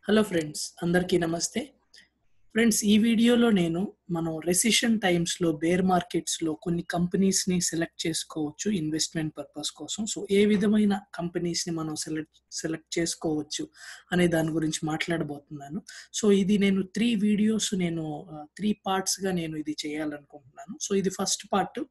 hello friends అందరికీ నమస్తే friends ఈ వీడియోలో నేను మనం రెసిషన్ టైమ్స్లో బేర్ మార్కెట్స్లో కొన్ని కంపెనీస్ని సెలెక్ట్ చేసుకోవచ్చు ఇన్వెస్ట్మెంట్ పర్పస్ కోసం సో ఏ విధమైన కంపెనీస్ని మనం సెలెక్ట్ సెలెక్ట్ చేసుకోవచ్చు అనే దాని గురించి మాట్లాడబోతున్నాను సో ఇది నేను త్రీ వీడియోస్ నేను త్రీ పార్ట్స్గా నేను ఇది చేయాలనుకుంటున్నాను సో ఇది ఫస్ట్ పార్ట్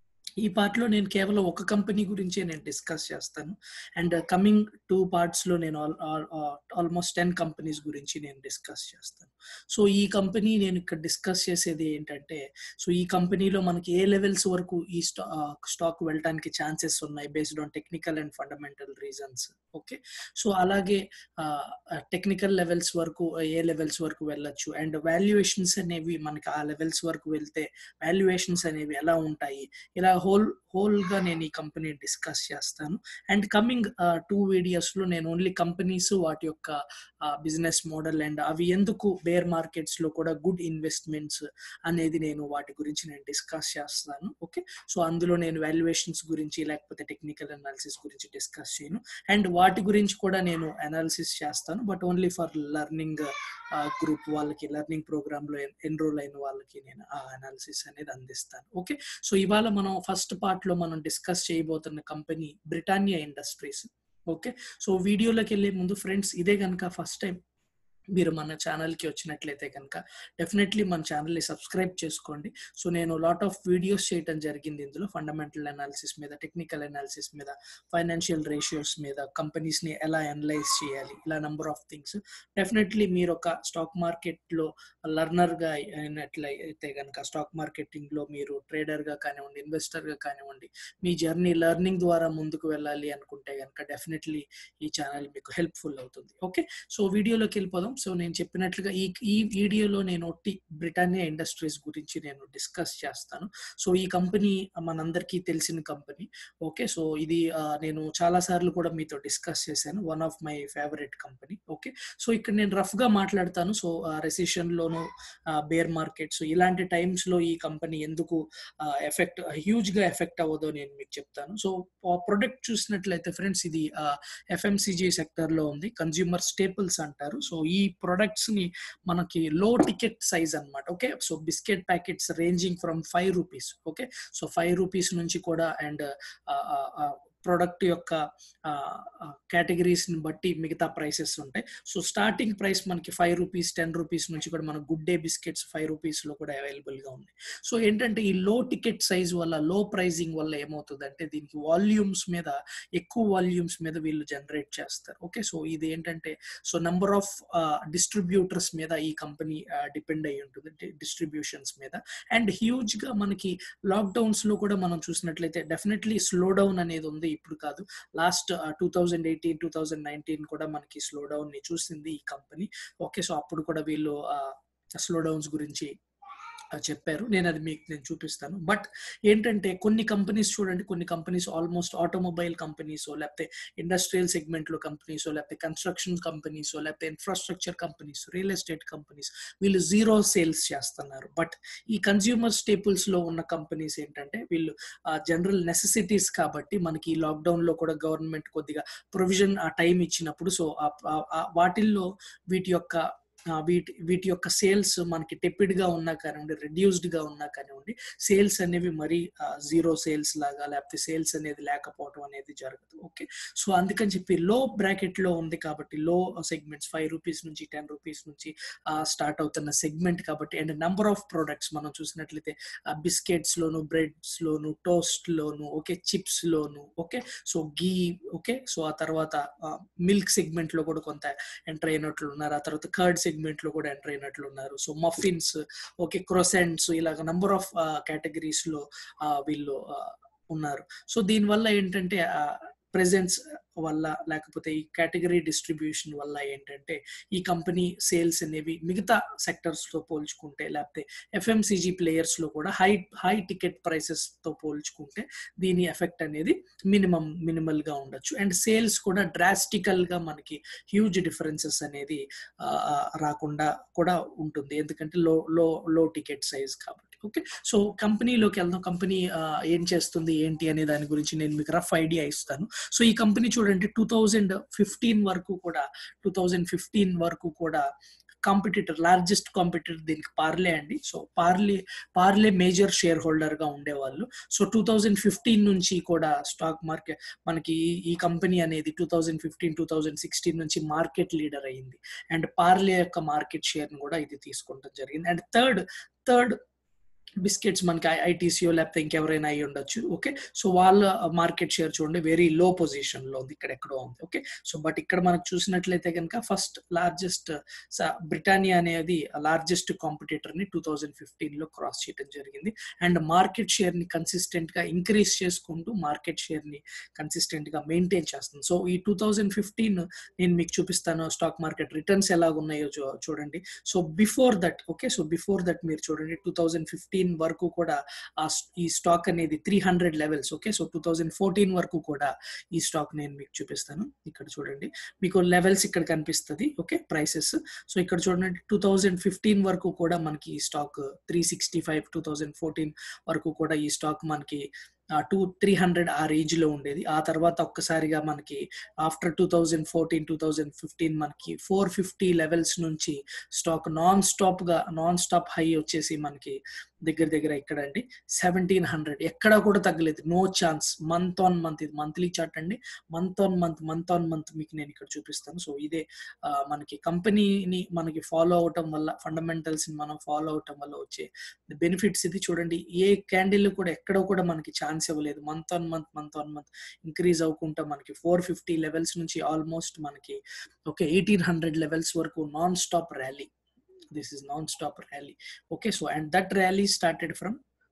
ఈ పార్ట్లో నేను కేవలం ఒక కంపెనీ గురించే నేను డిస్కస్ చేస్తాను అండ్ కమింగ్ టూ పార్ట్స్లో నేను ఆల్మోస్ట్ టెన్ కంపెనీస్ గురించి నేను డిస్కస్ చేస్తాను సో ఈ కంపెనీ నేను ఇక్కడ డిస్కస్ చేసేది ఏంటంటే సో ఈ కంపెనీలో మనకి ఏ లెవెల్స్ వరకు ఈ స్టాక్ స్టాక్ వెళ్ళడానికి ఛాన్సెస్ ఉన్నాయి based on technical and fundamental reasons okay so అలాగే టెక్నికల్ లెవెల్స్ వరకు ఏ లెవెల్స్ వరకు వెళ్ళొచ్చు అండ్ వాల్యుయేషన్స్ అనేవి మనకి ఆ లెవెల్స్ వరకు వెళ్తే వాల్యుయేషన్స్ అనేవి ఎలా ఉంటాయి ఇలా హోల్ హోల్ గా నేను ఈ కంపెనీ డిస్కస్ చేస్తాను అండ్ కమింగ్ టూ వీడియోస్ లో నేను ఓన్లీ కంపెనీస్ వాటి యొక్క బిజినెస్ మోడల్ అండ్ అవి ఎందుకు బేర్ మార్కెట్స్ లో కూడా గుడ్ ఇన్వెస్ట్మెంట్స్ అనేది నేను వాటి గురించి నేను డిస్కస్ చేస్తాను ఓకే సో అందులో నేను వాల్యుయేషన్స్ గురించి లేకపోతే టెక్నికల్ అనాలిసిస్ గురించి డిస్కస్ చేయను అండ్ వాటి గురించి కూడా నేను అనాలిసిస్ చేస్తాను but only for learning group వాళ్ళకి లెర్నింగ్ ప్రోగ్రామ్ లో ఎన్రోల్ అయిన వాళ్ళకి నేను ఆ అనాలిసిస్ అనేది అందిస్తాను ఓకే సో ఇవాళ మనం ఫస్ట్ పార్ట్ లో మనం డిస్కస్ చేయబోతున్న company Britannia industries okay so వీడియోలోకి వెళ్ళే ముందు ఫ్రెండ్స్ ఇదే కనుక ఫస్ట్ టైం మీరు మన ఛానల్కి వచ్చినట్లయితే కనుక డెఫినెట్లీ మన ఛానల్ని సబ్స్క్రైబ్ చేసుకోండి సో నేను లాట్ ఆఫ్ వీడియోస్ చేయడం జరిగింది ఇందులో ఫండమెంటల్ అనాలిసిస్ మీద టెక్నికల్ అనాలిసిస్ మీద ఫైనాన్షియల్ రేషియోస్ మీద కంపెనీస్ని ఎలా అనలైజ్ చేయాలి ఇలా నెంబర్ ఆఫ్ థింగ్స్ డెఫినెట్లీ మీరు ఒక స్టాక్ మార్కెట్లో లర్నర్గా అయినట్లయితే కనుక స్టాక్ మార్కెటింగ్లో మీరు ట్రేడర్గా కానివ్వండి ఇన్వెస్టర్గా కానివ్వండి మీ జర్నీ లెర్నింగ్ ద్వారా ముందుకు వెళ్ళాలి అనుకుంటే కనుక డెఫినెట్లీ ఈ ఛానల్ మీకు హెల్ప్ఫుల్ అవుతుంది ఓకే సో వీడియోలోకి వెళ్ళిపోదాం సో నేను చెప్పినట్లుగా ఈ ఈ వీడియోలో నేను ఒట్టి బ్రిటానియా ఇండస్ట్రీస్ గురించి నేను డిస్కస్ చేస్తాను సో ఈ కంపెనీ మనందరికీ తెలిసిన కంపెనీ ఓకే సో ఇది నేను చాలా సార్లు కూడా మీతో డిస్కస్ చేశాను one of my favourite company okay so ఇక్కడ నేను రఫ్ గా మాట్లాడతాను సో రెసిషన్ లోను బేర్ మార్కెట్స్ ఇలాంటి టైమ్స్ లో ఈ కంపెనీ ఎందుకు ఎఫెక్ట్ హ్యూజ్ గా ఎఫెక్ట్ అవ్వదో నేను మీకు చెప్తాను సో ప్రొడక్ట్ చూసినట్లయితే ఫ్రెండ్స్ ఇది ఎఫ్ఎంసీజీ సెక్టర్ లో ఉంది కన్జ్యూమర్ స్టేపుల్స్ అంటారు సో ఈ ప్రొడక్ట్స్ ని మనకి లో టికెట్ సైజ్ అనమాట okay so biscuit packets ranging from five rupees okay so five rupees నుంచి కూడా అండ్ ప్రోడక్ట్ యొక్క కేటగిరీస్ ని బట్టి మిగతా ప్రైసెస్ ఉంటాయి సో స్టార్టింగ్ ప్రైస్ మనకి ఫైవ్ రూపీస్ టెన్ రూపీస్ నుంచి కూడా మన Good Day biscuits five rupees లో కూడా అవైలబుల్ గా ఉంది సో ఏంటంటే ఈ లో టికెట్ సైజ్ వల్ల లో ప్రైజింగ్ వల్ల ఏమవుతుంది అంటే దీనికి వాల్యూమ్స్ మీద ఎక్కువ వాల్యూమ్స్ మీద వీళ్ళు జనరేట్ చేస్తారు ఓకే సో ఇది ఏంటంటే సో నంబర్ ఆఫ్ డిస్ట్రిబ్యూటర్స్ మీద ఈ కంపెనీ డిపెండ్ అయి ఉంటుంది డిస్ట్రిబ్యూషన్స్ మీద అండ్ హ్యూజ్ గా మనకి లాక్డౌన్స్ లో కూడా మనం చూసినట్లయితే డెఫినెట్లీ స్లో డౌన్ అనేది ఉంది ఇప్పుడు కాదు last two thousand eighteen two thousand nineteen కూడా మనకి స్లో డౌన్ ని చూసింది ఈ కంపెనీ ఓకే సో అప్పుడు కూడా వీళ్ళు స్లో డౌన్స్ గురించి చెప్పారు నేను అది మీకు నేను చూపిస్తాను బట్ ఏంటంటే కొన్ని కంపెనీస్ చూడండి కొన్ని కంపెనీస్ ఆల్మోస్ట్ ఆటోమొబైల్ కంపెనీస్ లేకపోతే ఇండస్ట్రియల్ సెగ్మెంట్ లో కంపెనీస్ లేకపోతే కన్స్ట్రక్షన్ కంపెనీస్ లేకపోతే infrastructure companies real estate companies వీళ్ళు జీరో సేల్స్ చేస్తున్నారు బట్ ఈ కన్స్యూమర్ స్టేపుల్స్ లో ఉన్న కంపెనీస్ ఏంటంటే వీళ్ళు జనరల్ నెసెసిటీస్ కాబట్టి మనకి ఈ లాక్డౌన్ లో కూడా గవర్నమెంట్ కొద్దిగా ప్రొవిజన్ ఆ టైం ఇచ్చినప్పుడు సో వాటిల్లో వీటి యొక్క వీటి వీటి యొక్క సేల్స్ మనకి టెపిడ్ గా ఉన్నా కానివ్వండి రెడ్యూస్డ్ గా ఉన్నా కానివ్వండి సేల్స్ అనేవి మరీ జీరో సేల్స్ లాగా లేకపోతే సేల్స్ అనేది లేకపోవడం అనేది జరగదు ఓకే సో అందుకని చెప్పి లో బ్రాకెట్ లో ఉంది కాబట్టి లో సెగ్మెంట్స్ ఫైవ్ రూపీస్ నుంచి టెన్ రూపీస్ నుంచి స్టార్ట్ అవుతున్న సెగ్మెంట్ కాబట్టి అండ్ నెంబర్ ఆఫ్ ప్రోడక్ట్స్ మనం చూసినట్లయితే బిస్కెట్స్ లోను బ్రెడ్స్ లోను టోస్ట్ లోను ఓకే చిప్స్ లోను okay so ghee okay so ఆ తర్వాత మిల్క్ సెగ్మెంట్ లో కూడా కొంత ఎంటర్ అయినట్లు ఉన్నారు ఆ తర్వాత కర్డ్ సెగ్మెంట్ లో కూడా ఎంటర్ అయినట్లు ఉన్నారు సో మఫిన్స్ ఓకే క్రొసెంట్స్ ఇలాగ నంబర్ ఆఫ్ కేటగిరీస్ లో వీళ్ళు ఉన్నారు సో దీనివల్ల ఏంటంటే ప్రెజెన్స్ వల్ల లేకపోతే ఈ కేటగిరీ డిస్ట్రిబ్యూషన్ వల్ల ఏంటంటే ఈ కంపెనీ సేల్స్ అనేవి మిగతా సెక్టర్స్ తో పోల్చుకుంటే లేకపోతే ఎఫ్ఎంసీజీ ప్లేయర్స్ లో కూడా హై హై టికెట్ ప్రైసెస్ తో పోల్చుకుంటే దీని ఎఫెక్ట్ అనేది మినిమం మినిమల్ గా ఉండొచ్చు అండ్ సేల్స్ కూడా డ్రాస్టికల్ గా మనకి హ్యూజ్ డిఫరెన్సెస్ అనేది రాకుండా కూడా ఉంటుంది ఎందుకంటే low low low ticket size కాబట్టి ఓకే సో కంపెనీలోకి వెళ్దాం కంపెనీ ఏం చేస్తుంది ఏంటి అనే దాని గురించి నేను మీకు రఫ్ ఐడియా ఇస్తాను సో ఈ కంపెనీ చూడండి టూ థౌజండ్ ఫిఫ్టీన్ వరకు కూడా టూ థౌజండ్ ఫిఫ్టీన్ వరకు కూడా కాంపిటీటర్ లార్జెస్ట్ కాంపిటీటర్ దీనికి పార్లే అండి so Parle Parle major shareholder గా ఉండేవాళ్ళు సో టూ థౌజండ్ ఫిఫ్టీన్ నుంచి కూడా స్టాక్ మార్కెట్ మనకి ఈ కంపెనీ అనేది two thousand fifteen two thousand sixteen నుంచి మార్కెట్ లీడర్ అయింది అండ్ పార్లే యొక్క మార్కెట్ షేర్ ని కూడా ఇది తీసుకోవడం జరిగింది అండ్ థర్డ్ థర్డ్ బిస్కెట్స్ మనకి ఐటీసీఓ లేకపోతే ఇంకెవరైనా అయ్యి ఉండొచ్చు ఓకే సో వాళ్ళ మార్కెట్ షేర్ చూడండి వెరీ లో పొజిషన్ లో ఉంది ఇక్కడ ఎక్కడో ఉంది ఓకే సో బట్ ఇక్కడ మనకు చూసినట్లయితే కనుక ఫస్ట్ లార్జెస్ట్ బ్రిటానియా అనేది లార్జెస్ట్ కాంపిటేటర్ ని టూ థౌజండ్ ఫిఫ్టీన్ లో క్రాస్ చేయడం జరిగింది అండ్ మార్కెట్ షేర్ ని కన్సిస్టెంట్ గా ఇంక్రీజ్ చేసుకుంటూ మార్కెట్ షేర్ ని కన్సిస్టెంట్ గా మెయింటైన్ చేస్తుంది సో ఈ టూ థౌజండ్ ఫిఫ్టీన్ నేను మీకు చూపిస్తాను స్టాక్ మార్కెట్ రిటర్న్స్ ఎలాగ ఉన్నాయో చూడండి so before that okay so before that మీరు చూడండి టూ థౌజండ్ ఫిఫ్టీన్ వరకు కూడా ఆ ఈ స్టాక్ అనేది three hundred levels okay so two thousand fourteen వరకు కూడా ఈ స్టాక్ నేను మీకు చూపిస్తాను ఇక్కడ చూడండి మీకు లెవెల్స్ ఇక్కడ కనిపిస్తుంది ఓకే ప్రైసెస్ సో ఇక్కడ చూడండి టూ థౌజండ్ ఫిఫ్టీన్ వరకు కూడా మనకి ఈ stock three sixty five two thousand fourteen వరకు కూడా ఈ స్టాక్ మనకి టూ త్రీ హండ్రెడ్ ఆ రేంజ్ లో ఉండేది ఆ తర్వాత ఒక్కసారిగా మనకి after two thousand fourteen two thousand fifteen మనకి ఫోర్ ఫిఫ్టీ లెవెల్స్ నుంచి స్టాక్ నాన్ స్టాప్ గా నాన్ స్టాప్ హై వచ్చేసి మనకి దగ్గర దగ్గర ఇక్కడ అండి సెవెంటీన్ హండ్రెడ్ ఎక్కడ కూడా తగ్గలేదు no chance month on month ఇది మంత్లీ చార్ట్ అండి month on month month on month మీకు నేను ఇక్కడ చూపిస్తాను సో ఇదే మనకి కంపెనీని మనకి ఫాలో అవటం వల్ల ఫండమెంటల్స్ ని మనం ఫాలో అవటం వల్ల వచ్చే బెనిఫిట్స్ ఇది చూడండి ఏ క్యాండిల్ కూడా ఎక్కడ కూడా మనకి ఛాన్స్ ఇవ్వలేదు month on month month on month increase అవ్వకుండా మనకి ఫోర్ ఫిఫ్టీ లెవెల్స్ నుంచి ఆల్మోస్ట్ మనకి ఓకే ఎయిటీన్ హండ్రెడ్ లెవెల్స్ వరకు non stop rally this is non-stop rally okay so and that rally started from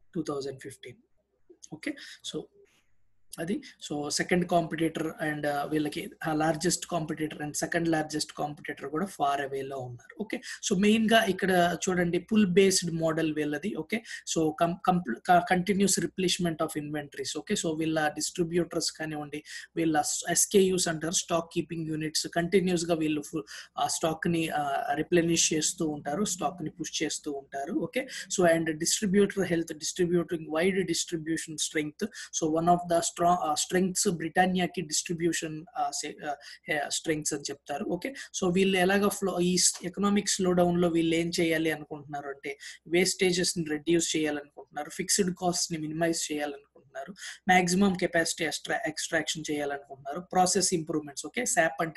2015 okay so అది so second competitor and వీళ్ళకి largest competitor and second largest competitor కూడా far అవేలో ఉన్నారు okay so main గా ఇక్కడ చూడండి pull based model వీళ్ళది okay so continuous replacement of inventories okay so వీళ్ళ డిస్ట్రిబ్యూటర్స్ కానివ్వండి వీళ్ళ ఎస్కేయూస్ అంటారు స్టాక్ కీపింగ్ యూనిట్స్ కంటిన్యూస్ గా వీళ్ళు ఆ స్టాక్ ని రిప్లెనిష్ చేస్తూ ఉంటారు స్టాక్ ని పుష్ చేస్తూ ఉంటారు okay so and distributor health distributing wide distribution strength so one of the strong strengths బ్రిటానియాకి డిస్ట్రిబ్యూషన్ స్ట్రెంగ్స్ అని చెప్తారు ఓకే సో వీళ్ళు ఎలాగ ఫ్లో ఈ ఎకనామిక్ స్లో డౌన్ లో వీళ్ళు ఏం చేయాలి అనుకుంటున్నారు అంటే వేస్టేజెస్ ని రెడ్యూస్ చేయాలనుకుంటున్నారు ఫిక్స్డ్ కాస్ట్ ని మినిమైజ్ చేయాలనుకుంటున్నారు మాక్సిమం కెపాసిటీ ఎక్స్ట్రా ఎక్స్ట్రాక్షన్ చేయాలనుకుంటున్నారు ప్రాసెస్ ఇంప్రూవ్మెంట్స్ ఓకే శాప్ అంటే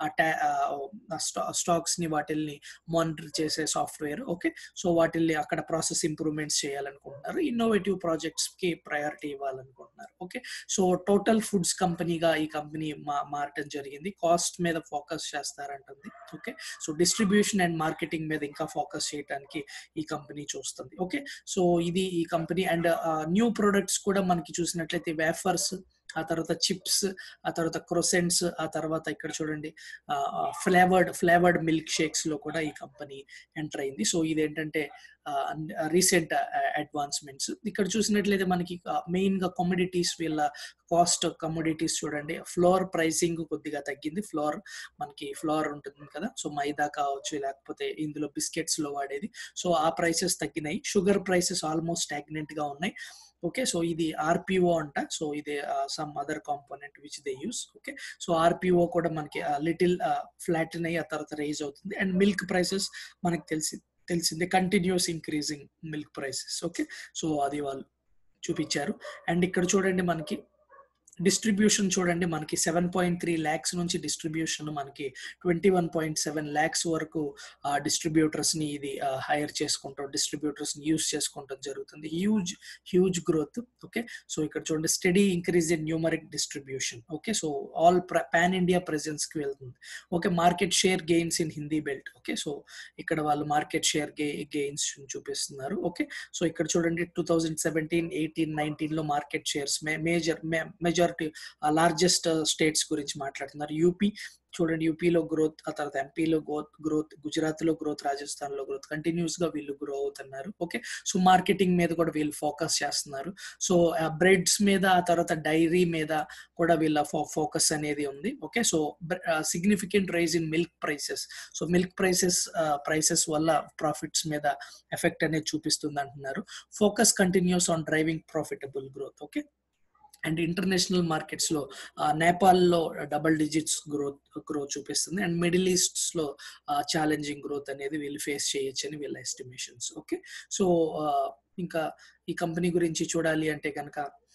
స్టాక్స్ ని వాటిల్ని మానిటర్ చేసే సాఫ్ట్వేర్ ఓకే సో వాటిల్ని అక్కడ ప్రాసెస్ ఇంప్రూవ్మెంట్స్ చేయాలనుకుంటున్నారు ఇన్నోవేటివ్ ప్రాజెక్ట్స్ కి ప్రయారిటీ ఇవ్వాలనుకుంటున్నారు ఓకే సో టోటల్ ఫుడ్స్ కంపెనీగా ఈ కంపెనీ మారటం జరిగింది కాస్ట్ మీద ఫోకస్ చేస్తారంటుంది okay so distribution and marketing మీద ఇంకా ఫోకస్ చేయడానికి ఈ కంపెనీ చూస్తుంది ఓకే సో ఇది ఈ కంపెనీ అండ్ న్యూ ప్రొడక్ట్స్ కూడా మనకి చూసినట్లయితే వేఫర్స్ ఆ తర్వాత చిప్స్ ఆ తర్వాత క్రొసెంట్స్ ఆ తర్వాత ఇక్కడ చూడండి ఫ్లేవర్డ్ ఫ్లేవర్డ్ మిల్క్ షేక్స్ లో కూడా ఈ కంపెనీ ఎంటర్ అయింది సో ఇదేంటంటే రీసెంట్ అడ్వాన్స్మెంట్స్ ఇక్కడ చూసినట్లయితే మనకి మెయిన్ గా కమోడిటీస్ వీళ్ళ కాస్ట్ కమోడిటీస్ చూడండి ఫ్లోర్ ప్రైసింగ్ కొద్దిగా తగ్గింది ఫ్లోర్ మనకి ఫ్లోర్ ఉంటుంది కదా సో మైదా కావచ్చు లేకపోతే ఇందులో బిస్కెట్స్ లో వాడేది సో ఆ ప్రైసెస్ తగ్గినాయి షుగర్ ప్రైసెస్ ఆల్మోస్ట్ స్టాగ్నెంట్ గా ఉన్నాయి ఓకే సో ఇది ఆర్పిఓ అంట సో ఇది some other component which they use okay so RPO కూడా మనకి లిటిల్ ఫ్లాట్ అయ్యి ఆ తర్వాత రైజ్ అవుతుంది అండ్ మిల్క్ ప్రైసెస్ మనకి తెలిసి తెలిసిందే continuous increasing milk prices okay so అది వాళ్ళు చూపించారు అండ్ ఇక్కడ చూడండి మనకి డిస్ట్రిబ్యూషన్ చూడండి మనకి సెవెన్ పాయింట్ త్రీ ల్యాక్స్ నుంచి డిస్ట్రిబ్యూషన్ మనకి twenty one point seven lakhs వరకు డిస్ట్రిబ్యూటర్స్ ని ఇది హైర్ చేసుకుంటాం డిస్ట్రిబ్యూటర్స్ ని యూజ్ చేసుకుంటాం జరుగుతుంది huge huge growth okay so ఇక్కడ చూడండి steady increase in numeric distribution okay so all pan India presence కి వెళ్తుంది okay market share gains in Hindi belt okay so ఇక్కడ వాళ్ళు మార్కెట్ షేర్ గెయిన్స్ చూపిస్తున్నారు ఓకే సో ఇక్కడ చూడండి two thousand seventeen eighteen nineteen లో market shares major major majority largest states గురించి మాట్లాడుతున్నారు యూపీ చూడండి యూపీలో గ్రోత్ ఆ తర్వాత ఎంపీలో గ్రోత్ గ్రోత్ గుజరాత్ లో గ్రోత్ రాజస్థాన్ లో గ్రోత్ కంటిన్యూస్ గా వీళ్ళు గ్రో అవుతున్నారు ఓకే సో మార్కెటింగ్ మీద కూడా వీళ్ళు ఫోకస్ చేస్తున్నారు సో బ్రెడ్స్ మీద ఆ తర్వాత డైరీ మీద కూడా వీళ్ళ ఫోకస్ అనేది ఉంది okay so significant rise in milk prices so milk prices prices వల్ల ప్రాఫిట్స్ మీద ఎఫెక్ట్ అనేది చూపిస్తుంది అంటున్నారు focus continues on driving profitable growth okay and international markets లో నేపాల్లో డబల్ డిజిట్స్ గ్రోత్ గ్రోత్ చూపిస్తుంది అండ్ మిడిల్ ఈస్ట్స్ లో ఛాలెంజింగ్ గ్రోత్ అనేది వీళ్ళు ఫేస్ చేయొచ్చు అని వీళ్ళ ఎస్టిమేషన్స్ ఓకే సో ఇంకా ఈ కంపెనీ గురించి చూడాలి అంటే కనుక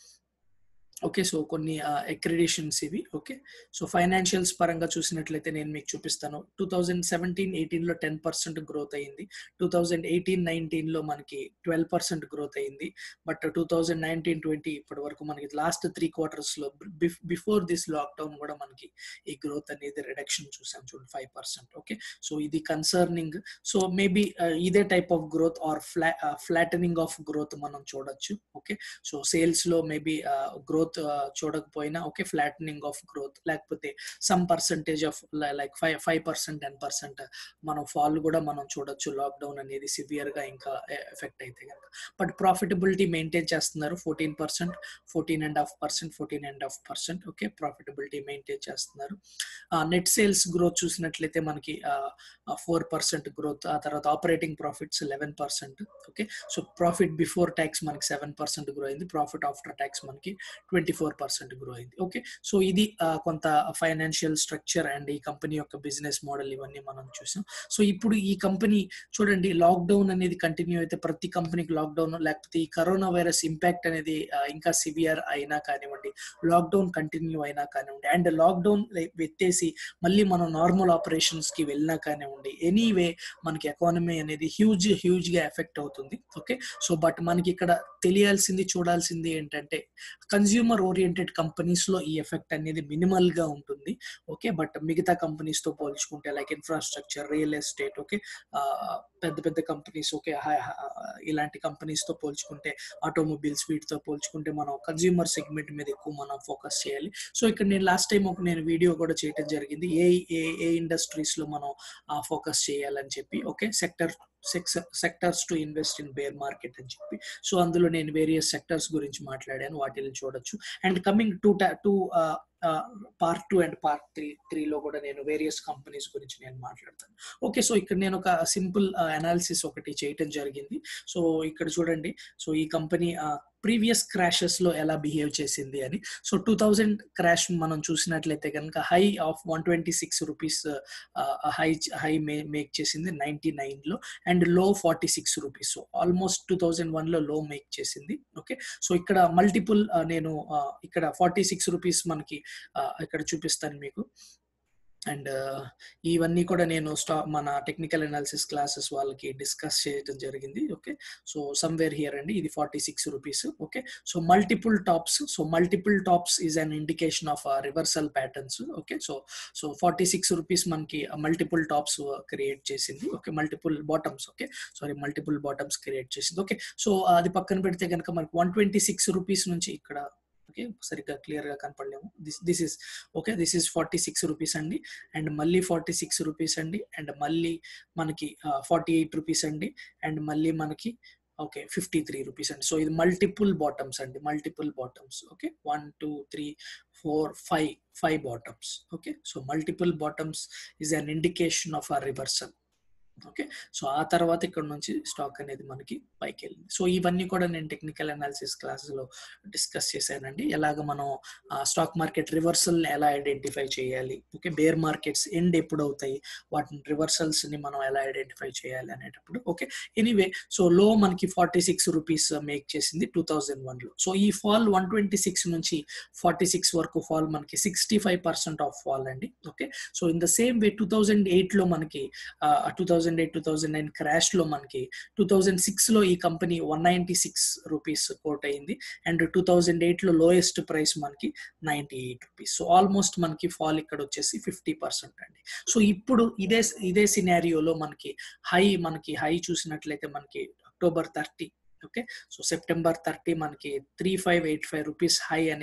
ఓకే సో కొన్ని అక్రిడేషన్స్ ఇవి ఓకే సో ఫైనాన్షియల్స్ పరంగా చూసినట్లయితే నేను మీకు చూపిస్తాను టూ థౌజండ్ సెవెంటీన్ ఎయిటీన్లో టెన్ పర్సెంట్ గ్రోత్ అయింది టూ థౌజండ్ ఎయిటీన్ నైన్టీన్లో మనకి ట్వెల్వ్ పర్సెంట్ గ్రోత్ అయింది but two thousand nineteen twenty ఇప్పటి వరకు మనకి లాస్ట్ త్రీ క్వార్టర్స్లో బిఫోర్ దిస్ లాక్డౌన్ కూడా మనకి ఈ గ్రోత్ అనేది రిడక్షన్ చూసాం చూడండి ఫైవ్ పర్సెంట్ ఓకే సో ఇది కన్సర్నింగ్ సో మేబీ ఇదే type of growth or ఫ్లా flattening of growth మనం చూడొచ్చు ఓకే సో సేల్స్ లో మేబీ గ్రోత్ చూడకపోయినా ఓకే ఫ్లాటనింగ్ ఆఫ్ గ్రోత్ లేకపోతే some percentage of like five five percent ten percent మనం fall కూడా మనం చూడొచ్చు లాక్డౌన్ అనేది సివియర్ గా ఇంకా ఎఫెక్ట్ అయితే కనుక బట్ ప్రాఫిటబిలిటీ మెయింటైన్ చేస్తున్నారు fourteen percent fourteen and half percent fourteen and half percent okay profitability maintain చేస్తున్నారు నెట్ సేల్స్ గ్రోత్ చూసినట్లయితే మనకి ఫోర్ పర్సెంట్ గ్రోత్ ఆ తర్వాత operating profits eleven percent okay so profit before tax మనకి seven percent grow అయింది profit after tax మనకి twenty four percent grow అయింది okay so ఇది కొంత ఫైనాన్షియల్ స్ట్రక్చర్ అండ్ ఈ కంపెనీ యొక్క బిజినెస్ మోడల్ ఇవన్నీ మనం చూసాం సో ఇప్పుడు ఈ కంపెనీ చూడండి లాక్డౌన్ అనేది కంటిన్యూ అయితే ప్రతి కంపెనీకి లాక్డౌన్ లేకపోతే ఈ కరోనా వైరస్ ఇంపాక్ట్ అనేది ఇంకా సివియర్ అయినా కానివ్వండి లాక్డౌన్ కంటిన్యూ అయినా కానివ్వండి అండ్ లాక్డౌన్ ఎత్తేసి మళ్ళీ మనం నార్మల్ ఆపరేషన్స్ కి వెళ్ళినా కానివ్వండి ఎనీవే మనకి ఎకానమీ అనేది హ్యూజ్ హ్యూజ్ గా ఎఫెక్ట్ అవుతుంది ఓకే సో బట్ మనకి ఇక్కడ తెలియాల్సింది చూడాల్సింది ఏంటంటే కన్జ్యూమర్ ఓరియంటెడ్ కంపెనీస్ లో ఈ ఎఫెక్ట్ అనేది మినిమల్ గా ఉంటుంది ఓకే బట్ మిగతా కంపెనీస్ తో పోల్చుకుంటే like infrastructure real estate okay పెద్ద పెద్ద కంపెనీస్ ఓకే ఇలాంటి కంపెనీస్ తో పోల్చుకుంటే ఆటోమొబైల్స్ వీటితో పోల్చుకుంటే మనం కన్జ్యూమర్ సెగ్మెంట్ మీద ఎక్కువ మనం ఫోకస్ చేయాలి సో ఇక్కడ నేను లాస్ట్ టైం ఒక నేను వీడియో కూడా చేయడం జరిగింది ఏ ఏ ఏ ఇండస్ట్రీస్ లో మనం ఫోకస్ చేయాలని చెప్పి okay sector sectors to invest in bear market అని చెప్పి సో అందులో నేను వేరియస్ సెక్టర్స్ గురించి మాట్లాడాను వాటిని చూడొచ్చు and coming to to part two and part three త్రీలో కూడా నేను వేరియస్ కంపెనీస్ గురించి నేను మాట్లాడతాను ఓకే సో ఇక్కడ నేను ఒక సింపుల్ అనాలిసిస్ ఒకటి చేయటం జరిగింది సో ఇక్కడ చూడండి సో ఈ కంపెనీ ప్రీవియస్ క్రాషెస్ లో ఎలా బిహేవ్ చేసింది అని సో టూ థౌజండ్ క్రాష్ మనం చూసినట్లయితే కనుక high of one twenty six rupees high high make చేసింది నైన్టీ నైన్ లో and low forty six rupees so almost two thousand one లో లో మేక్ చేసింది ఓకే సో ఇక్కడ మల్టిపుల్ నేను ఇక్కడ ఫార్టీ సిక్స్ రూపీస్ మనకి ఇక్కడ చూపిస్తాను మీకు అండ్ ఇవన్నీ కూడా నేను స్టా మన టెక్నికల్ అనాలిసిస్ క్లాసెస్ వాళ్ళకి డిస్కస్ చేయడం జరిగింది ఓకే సో సమ్వేర్ హియర్ అండి ఇది forty six rupees okay so multiple tops so multiple tops is an indication of reversal patterns okay so so forty six rupees మనకి మల్టిపుల్ టాప్స్ క్రియేట్ చేసింది okay multiple bottoms okay sorry multiple bottoms create చేసింది okay so అది పక్కన పెడితే కనుక మనకి one twenty six rupees నుంచి ఇక్కడ ఓకే సరిగ్గా క్లియర్ గా కనపడలేము this this is okay this is forty six rupees అండి అండ్ మళ్ళీ ఫార్టీ సిక్స్ రూపీస్ అండి అండ్ మళ్ళీ మనకి ఫార్టీ ఎయిట్ రూపీస్ అండి అండ్ మళ్ళీ మనకి ఓకే ఫిఫ్టీ త్రీ రూపీస్ అండి సో ఇది మల్టిపుల్ బాటమ్స్ అండి multiple bottoms okay one two three four five five bottoms okay so multiple bottoms is an indication of a reversal okay so ఆ తర్వాత ఇక్కడ నుంచి స్టాక్ అనేది మనకి పైకి వెళ్ళింది సో ఇవన్నీ కూడా నేను టెక్నికల్ అనాలిసిస్ క్లాసెస్లో డిస్కస్ చేశానండి ఎలాగ మనం స్టాక్ మార్కెట్ రివర్సల్ ఎలా ఐడెంటిఫై చేయాలి ఓకే బేర్ మార్కెట్స్ ఎండ్ ఎప్పుడు అవుతాయి వాటిని రివర్సల్స్ ని మనం ఎలా ఐడెంటిఫై చేయాలి అనేటప్పుడు ఓకే ఎనీవే సో లో మనకి ఫార్టీ సిక్స్ రూపీస్ మేక్ చేసింది టూ థౌజండ్ వన్ లో సో ఈ ఫాల్ వన్ ట్వంటీ సిక్స్ నుంచి ఫార్టీ సిక్స్ వరకు ఫాల్ మనకి sixty five percent of fall అండి okay so in the same way two thousand eight లో మనకి two thousand eight two thousand nine crash లో మనకి టూ థౌజండ్ సిక్స్ లో ఈ company one ninety six rupees quote అయింది and two thousand eight లో lowest price మనకి ninety eight rupees so almost మనకి ఫాల్ ఇక్కడ వచ్చేసి ఫిఫ్టీ పర్సెంట్ అండి సో ఇప్పుడు ఇదే ఇదే సినారియోలో మనకి హై మనకి హై చూసినట్లయితే మనకి October thirty okay so September thirty మనకి three five eight five rupees high అనేది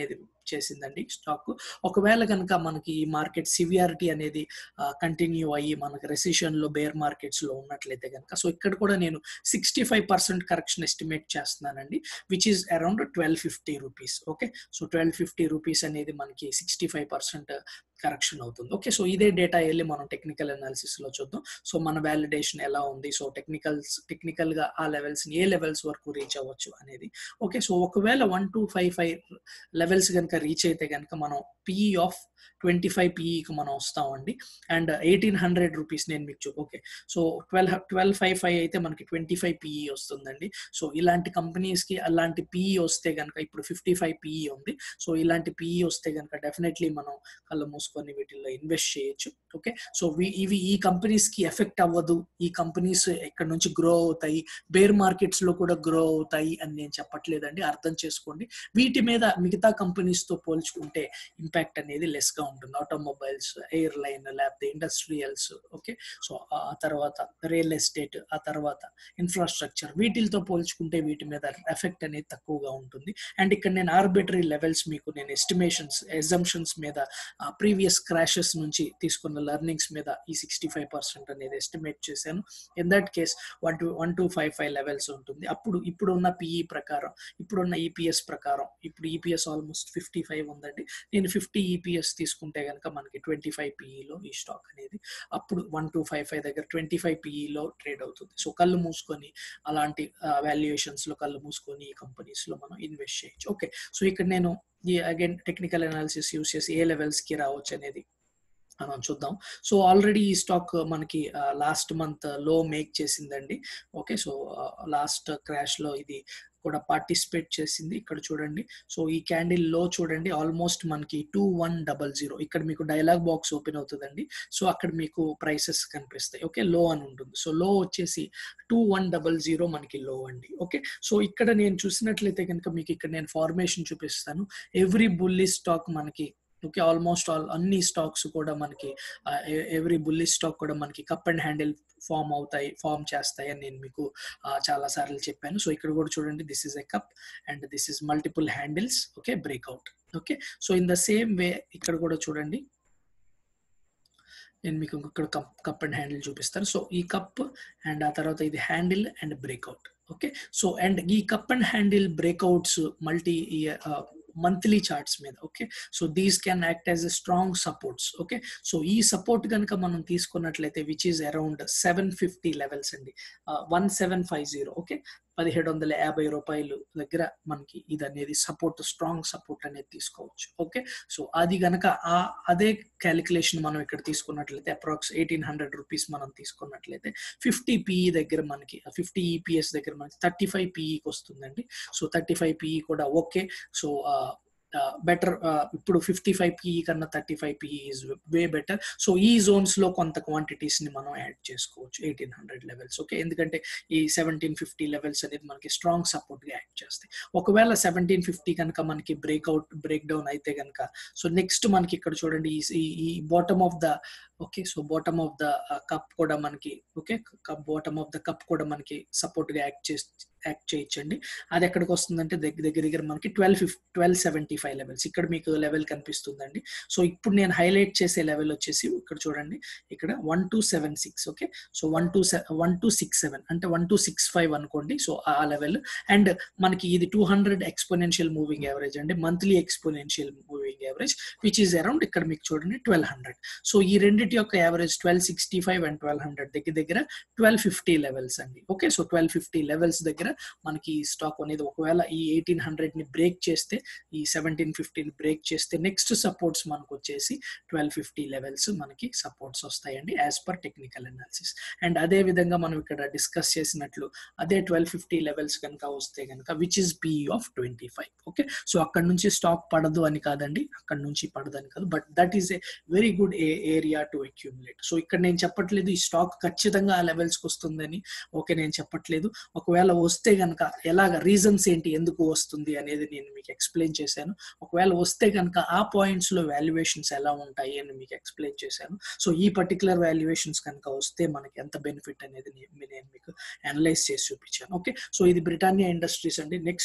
చేసిందండి స్టాక్ ఒకవేళ కనుక మనకి ఈ మార్కెట్ సివియారిటీ అనేది కంటిన్యూ అయ్యి మనకి రెసిషన్ లో బేర్ మార్కెట్స్ లో ఉన్నట్లయితే కనుక సో ఇక్కడ కూడా నేను sixty five percent correction estimate చేస్తున్నానండి which is around twelve fifty rupees okay so twelve fifty rupees అనేది మనకి సిక్స్టీ ఫైవ్ పర్సెంట్ కరెక్షన్ అవుతుంది ఓకే సో ఇదే డేటా వెళ్ళి మనం టెక్నికల్ అనాలిసిస్ లో చూద్దాం సో మన వ్యాలిడేషన్ ఎలా ఉంది సో టెక్నికల్స్ టెక్నికల్ గా ఆ లెవెల్స్ ఏ లెవెల్స్ వరకు రీచ్ అవ్వచ్చు అనేది ఓకే సో ఒకవేళ one two five five levels కనుక రీచ్ అయితే కనుక మనం పిఈ ఆఫ్ ట్వంటీ ఫైవ్ పీఈకి మనం వస్తామండి అండ్ ఎయిటీన్ హండ్రెడ్ రూపీస్ నేను మీకు చూ okay so twelve twelve five five అయితే మనకి ట్వంటీ ఫైవ్ పీఈ వస్తుందండి సో ఇలాంటి కంపెనీస్కి అలాంటి పీఈ వస్తే కనుక ఇప్పుడు ఫిఫ్టీ ఫైవ్ పీఈ ఉంది సో ఇలాంటి పీఈ వస్తే కనుక డెఫినెట్లీ మనం కళ్ళు మూసుకొని వీటిల్లో ఇన్వెస్ట్ చేయొచ్చు ఓకే సో ఇవి ఈ కంపెనీస్కి ఎఫెక్ట్ అవ్వదు ఈ కంపెనీస్ ఎక్కడ నుంచి గ్రో అవుతాయి బేర్ మార్కెట్స్ లో కూడా గ్రో అవుతాయి అని నేను చెప్పట్లేదండి అర్థం చేసుకోండి వీటి మీద మిగతా కంపెనీస్ తో పోల్చుకుంటే ఇంపాక్ట్ అనేది లెస్ గా ఉంటుంది ఆటోమొబైల్స్ ఎయిర్ లైన్ లేకపోతే ఇండస్ట్రియల్స్ ఓకే సో ఆ తర్వాత రియల్ ఎస్టేట్ ఆ తర్వాత ఇన్ఫ్రాస్ట్రక్చర్ వీటితో పోల్చుకుంటే వీటి మీద ఎఫెక్ట్ అనేది తక్కువగా ఉంటుంది అండ్ ఇక్కడ నేను ఆర్బిటరీ లెవెల్స్ మీకు నేను ఎస్టిమేషన్స్ ఎగ్జంప్షన్స్ మీద ప్రీవియస్ క్రాషెస్ నుంచి తీసుకున్న లెర్నింగ్స్ మీద ఈ సిక్స్టీ ఫైవ్ పర్సెంట్ అనేది ఎస్టిమేట్ చేశాను in that case one two one two five five levels ఉంటుంది అప్పుడు ఇప్పుడున్న పిఈ ప్రకారం ఇప్పుడున్న ఈపీఎస్ ప్రకారం ఇప్పుడు ఈపీఎస్ ఆల్మోస్ట్ ఫిఫ్టీ ఫైవ్ ఉందండి నేను ఫిఫ్టీ ఈపీఎస్ తీసుకుంటే కనుక మనకి ట్వంటీ ఫైవ్ పీఈలో ఈ స్టాక్ అనేది అప్పుడు వన్ టూ ఫైవ్ ఫైవ్ దగ్గర ట్వంటీ ఫైవ్ పీఈలో ట్రేడ్ అవుతుంది సో కళ్ళు మూసుకొని అలాంటి వాల్యుయేషన్స్ లో కళ్ళు మూసుకొని ఈ కంపెనీస్ లో మనం ఇన్వెస్ట్ చేయొచ్చు ఓకే సో ఇక్కడ నేను ఈ అగైన్ టెక్నికల్ అనాలిసిస్ యూస్ చేసి ఏ లెవెల్స్ కి రావచ్చు అనేది మనం చూద్దాం సో ఆల్రెడీ ఈ స్టాక్ మనకి లాస్ట్ మంత్ లో మేక్ చేసిందండి ఓకే సో లాస్ట్ క్రాష్ లో ఇది కూడా పార్టిసిపేట్ చేసింది ఇక్కడ చూడండి సో ఈ క్యాండిల్ లో చూడండి ఆల్మోస్ట్ మనకి టూ వన్ డబల్ జీరో ఇక్కడ మీకు డైలాగ్ బాక్స్ ఓపెన్ అవుతుందండి సో అక్కడ మీకు ప్రైసెస్ కనిపిస్తాయి ఓకే లో అని ఉంటుంది సో లో వచ్చేసి టూ వన్ డబల్ జీరో మనకి లో అండి ఓకే సో ఇక్కడ నేను చూసినట్లయితే కనుక మీకు ఇక్కడ నేను ఫార్మేషన్ చూపిస్తాను ఎవ్రీ బుల్లీ స్టాక్ మనకి ఓకే ఆల్మోస్ట్ ఆల్ అన్ని స్టాక్స్ కూడా మనకి ఎవ్రీ బుల్లీ స్టాక్ కూడా మనకి కప్ అండ్ హ్యాండిల్ ఫామ్ అవుతాయి ఫామ్ చేస్తాయి అని నేను మీకు చాలా సార్లు చెప్పాను సో ఇక్కడ కూడా చూడండి this is a cup and this is multiple handles okay breakout okay so in the same way ఇక్కడ కూడా చూడండి నేను మీకు ఇక్కడ కప్ కప్ అండ్ హ్యాండిల్ చూపిస్తాను సో ఈ కప్ అండ్ ఆ తర్వాత ఇది handle and breakout okay so and ఈ cup and handle breakouts multi monthly charts మీద okay so these can act as a strong supports okay so ఈ support కనుక మనం తీసుకున్నట్లయితే which is around seven fifty levels అండి one seven five zero okay పదిహేడు వందల యాభై రూపాయలు దగ్గర మనకి ఇది అనేది సపోర్ట్ స్ట్రాంగ్ సపోర్ట్ అనేది తీసుకోవచ్చు ఓకే సో అది గనక ఆ అదే క్యాలిక్యులేషన్ మనం ఇక్కడ తీసుకున్నట్లయితే అప్రాక్స్ ఎయిటీన్ హండ్రెడ్ రూపీస్ మనం తీసుకున్నట్లయితే ఫిఫ్టీ పిఈ దగ్గర మనకి ఫిఫ్టీ ఈపీఎస్ దగ్గర మనకి థర్టీ ఫైవ్ పిఈకి వస్తుందండి సో థర్టీ ఫైవ్ పిఈ కూడా ఓకే సో బెటర్ ఇప్పుడు ఫిఫ్టీ ఫైవ్ పిఈ కన్నా thirty five PE is way better so ఈ జోన్స్ లో కొంత క్వాంటిటీస్ ని మనం యాడ్ చేసుకోవచ్చు ఎయిటీన్ హండ్రెడ్ లెవెల్స్ ఓకే ఎందుకంటే ఈ సెవెంటీన్ ఫిఫ్టీ లెవెల్స్ అనేది మనకి స్ట్రాంగ్ సపోర్ట్ గా యాడ్ చేస్తాయి ఒకవేళ సెవెంటీన్ ఫిఫ్టీ కనుక మనకి బ్రేక్అవుట్ బ్రేక్ డౌన్ అయితే కనుక సో నెక్స్ట్ మనకి ఇక్కడ చూడండి ఈ bottom of the okay so bottom of the cup కూడా మనకి okay cup bottom of the cup కూడా మనకి సపోర్ట్ గా యాక్ట్ చేసి యాక్ట్ చేయొచ్చండి అది ఎక్కడికి వస్తుందంటే దగ్గర దగ్గర దగ్గర మనకి ట్వెల్వ్ ఫిఫ్ ట్వెల్వ్ సెవెంటీ ఫైవ్ లెవెల్స్ ఇక్కడ మీకు లెవెల్ కనిపిస్తుందండి సో ఇప్పుడు నేను హైలైట్ చేసే లెవెల్ వచ్చేసి ఇక్కడ చూడండి ఇక్కడ one two seven six okay so one two one two six seven అంటే వన్ టూ సిక్స్ ఫైవ్ అనుకోండి సో ఆ లెవెల్ అండ్ మనకి ఇది two hundred exponential moving average అండి monthly exponential moving average which is around ఇక్కడ మీకు చూడండి twelve hundred so ఈ రెండింటి యొక్క average twelve sixty five and twelve hundred దగ్గర దగ్గర ట్వెల్వ్ ఫిఫ్టీ లెవెల్స్ అండి okay so twelve fifty levels దగ్గర మనకి ఈ స్టాక్ అనేది ఒకవేళ ఈ ఎయిటీన్ హండ్రెడ్ ని బ్రేక్ చేస్తే ఈ సెవెంటీన్ ఫిఫ్టీని బ్రేక్ చేస్తే నెక్స్ట్ సపోర్ట్స్ మనకు వచ్చేసి ట్వెల్వ్ ఫిఫ్టీ లెవెల్స్ మనకి సపోర్ట్స్ వస్తాయండి as per technical analysis and అదే విధంగా మనం ఇక్కడ డిస్కస్ చేసినట్లు అదే ట్వెల్వ్ ఫిఫ్టీ లెవెల్స్ కనుక వస్తే కనుక which is PE of twenty five okay so అక్కడ నుంచి స్టాక్ పడదు అని కాదండి అక్కడ నుంచి పడదు అని కాదు but that is a very good area to accumulate so ఇక్కడ నేను చెప్పట్లేదు ఈ స్టాక్ ఖచ్చితంగా ఆ లెవెల్స్కి వస్తుందని ఓకే నేను చెప్పట్లేదు ఒకవేళ వస్తే కనుక ఎలాగ రీజన్స్ ఏంటి ఎందుకు వస్తుంది అనేది నేను మీకు ఎక్స్ప్లెయిన్ చేశాను ఒకవేళ వస్తే కనుక ఆ పాయింట్స్ లో వాల్యుయేషన్స్ ఎలా ఉంటాయి అని మీకు ఎక్స్ప్లెయిన్ చేశాను సో ఈ పర్టికులర్ వాల్యుయేషన్స్ కనుక వస్తే మనకి ఎంత బెనిఫిట్ అనేది నేను మీకు అనలైజ్ చేసి చూపించాను ఓకే సో ఇది బ్రిటానియా ఇండస్ట్రీస్ అండి నెక్స్ట్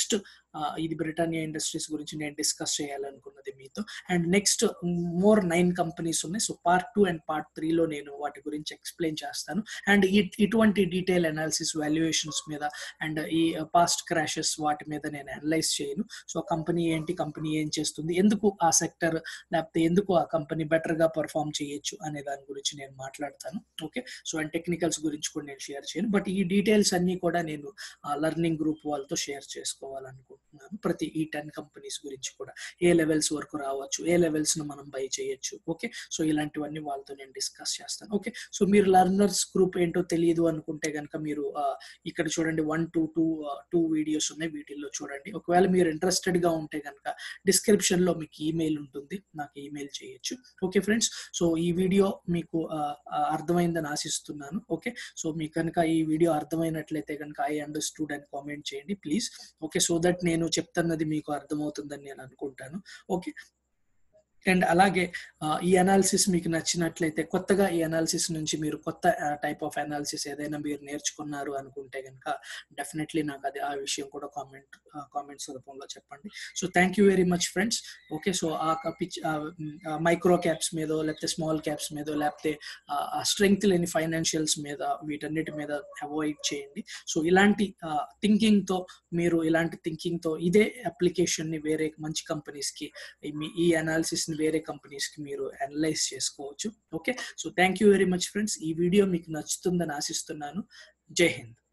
ఇది బ్రిటానియా ఇండస్ట్రీస్ గురించి నేను డిస్కస్ చేయాలనుకున్నది మీతో and next more nine companies ఉన్నాయి so part two and part త్రీలో నేను వాటి గురించి ఎక్స్ప్లెయిన్ చేస్తాను అండ్ ఇటువంటి డీటెయిల్ అనాలిసిస్ వాల్యుయేషన్స్ మీద అండ్ ఈ పాస్ట్ క్రాషెస్ వాటి మీద నేను అనలైజ్ చేయను సో కంపెనీ ఏంటి కంపెనీ ఏం చేస్తుంది ఎందుకు ఆ సెక్టర్ లేకపోతే ఎందుకు ఆ కంపెనీ బెటర్గా పర్ఫామ్ చేయొచ్చు అనే దాని గురించి నేను మాట్లాడతాను ఓకే సో అండ్ టెక్నికల్స్ గురించి కూడా నేను షేర్ చేయను బట్ ఈ డీటెయిల్స్ అన్ని కూడా నేను లర్నింగ్ గ్రూప్ వాళ్ళతో షేర్ చేసుకోవాలనుకుంటున్నాను ప్రతి ఈ టెన్ కంపెనీస్ గురించి కూడా ఏ లెవెల్స్ వరకు రావచ్చు ఏ లెవెల్స్ ను మనం బై చేయొచ్చు ఓకే సో ఇలాంటివన్నీ వాళ్ళతో నేను డిస్కస్ చేస్తాను ఓకే సో మీరు లర్నర్స్ గ్రూప్ ఏంటో తెలియదు అనుకుంటే కనుక మీరు ఇక్కడ చూడండి one two two two videos ఉన్నాయి వీటిల్లో చూడండి ఒకవేళ మీరు ఇంట్రెస్టెడ్ గా ఉంటే కనుక డిస్క్రిప్షన్ లో మీకు ఈమెయిల్ ఉంటుంది నాకు ఈమెయిల్ చేయొచ్చు ఓకే ఫ్రెండ్స్ సో ఈ వీడియో మీకు అర్థమైందని ఆశిస్తున్నాను ఓకే సో మీకు కనుక ఈ వీడియో అర్థమైనట్లయితే కనుక ఐ అండర్స్టూడ్ అని కామెంట్ చేయండి ప్లీజ్ ఓకే సో దట్ నేను చెప్తున్నది మీకు అర్థమవుతుందని నేను అనుకుంటాను ఓకే అండ్ అలాగే ఈ అనాలిసిస్ మీకు నచ్చినట్లయితే కొత్తగా ఈ అనాలిసిస్ నుంచి మీరు కొత్త టైప్ ఆఫ్ అనాలిసిస్ ఏదైనా మీరు నేర్చుకున్నారు అనుకుంటే కనుక డెఫినెట్లీ నాకు అది ఆ విషయం కూడా కామెంట్ కామెంట్స్ రూపంలో చెప్పండి so thank you very much friends okay so ఆ పిచ్ మైక్రో క్యాప్స్ మీదో లేకపోతే స్మాల్ క్యాప్స్ మీదో లేకపోతే స్ట్రెంగ్త్ లేని ఫైనాన్షియల్స్ మీద వీటన్నిటి మీద అవాయిడ్ చేయండి సో ఇలాంటి థింకింగ్తో మీరు ఇలాంటి థింకింగ్తో ఇదే అప్లికేషన్ని వేరే మంచి కంపెనీస్కి ఈ అనాలిసిస్ వేరే కంపెనీస్కి మీరు అనలైజ్ చేసుకోవచ్చు okay so thank you very much friends ఈ వీడియో మీకు నచ్చుతుందని ఆశిస్తున్నాను జై హింద్